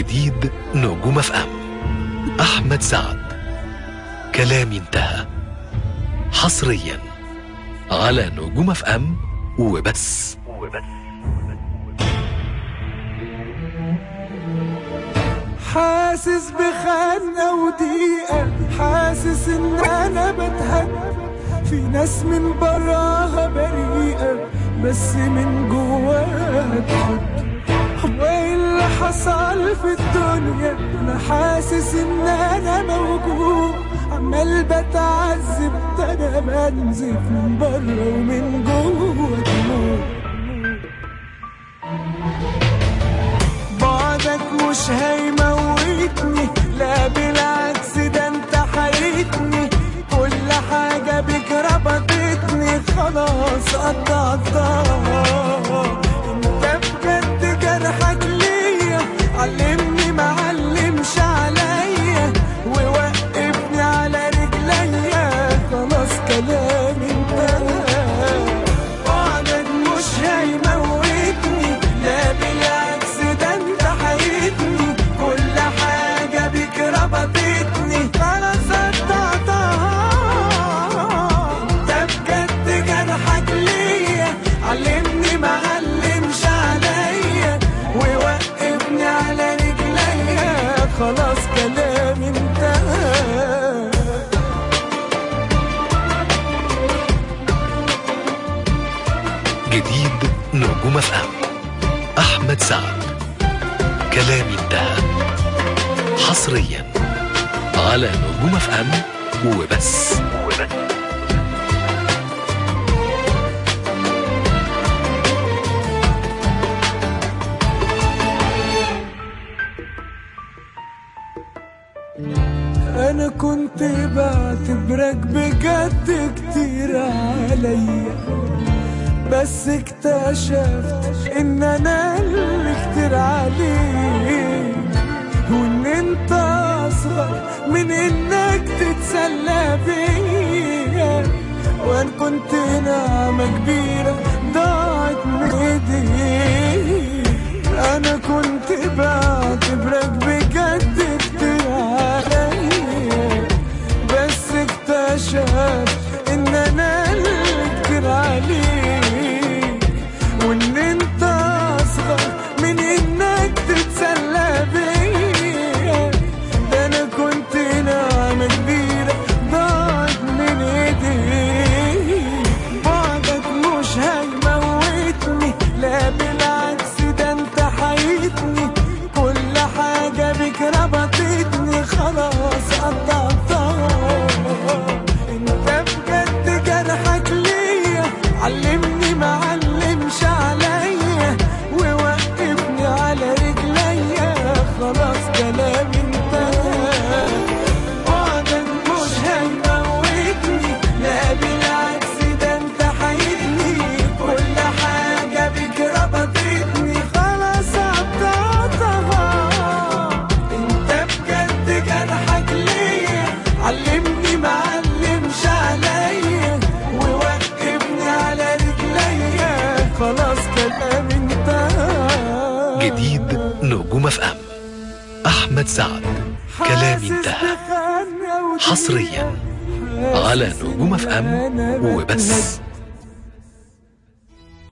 جديد نجوم اف ام احمد سعد كلامي انتهى حصريا على نجوم اف ام وبس حاسس بخنقة وضيقة حاسس ان انا بتهد في ناس من براها بريئة بس من جواها تحب هو ايه اللي حصل في الدنيا انا حاسس ان انا موجوع عمال بتعذب ده انا بنزف من بره ومن جوه دموع بعدك مش هيموتني لا بالعكس ده انت حيتني كل حاجة بيك ربطتني خلاص قطعتها انت بجد جرحك ليا علمني معلمش عليا ووقفني على رجليا خلاص كلامي انتهى بعدك مش هيموتني لا بالعكس ده انت حيتني كل حاجة بيك ربطتني خلاص قطعتها انت بجد جرحك ليا علمني معلمش عليا ووقفني على رجليا خلاص كلامي انتهى جديد نجوم اف ام احمد سعد كلامي انتهى حصريا على نجوم اف ام وبس انا كنت بعتبرك بجد كتير عليا بس اكتشفت ان انا اللي كتير عليك وان انت اصغر من انك تتسلى بيا وانا كنت نعمة كبيرة ضاعت من ايديك انا كنت بعتبرك بجد كتير عليا بس اكتشفت ان انا اللي كتير عليك وان انت اصغر من انك تتسلى بيا ده انا كنت نعمة كبيرة ضاعت من ايديك بعدك مش هيموتني لا بالعكس ده انت حيتني كل حاجة بيك ربطتني خلاص قطعتها انت بجد جرحك ليا علمني معلمش عليا ووقفني على رجليا خلاص كلامي انتهى بعدك مش هيموتني لا بالعكس ده انت حيتني كل حاجة بيك ربطتني خلاص قطعتها انت بجد جرحك ليا علمني معلمش عليا ووقفني على رجليا خلاص كلامي انتهى جديد نجوم اف ام احمد سعد كلامي انتهى حصريا على نجوم اف ام وبس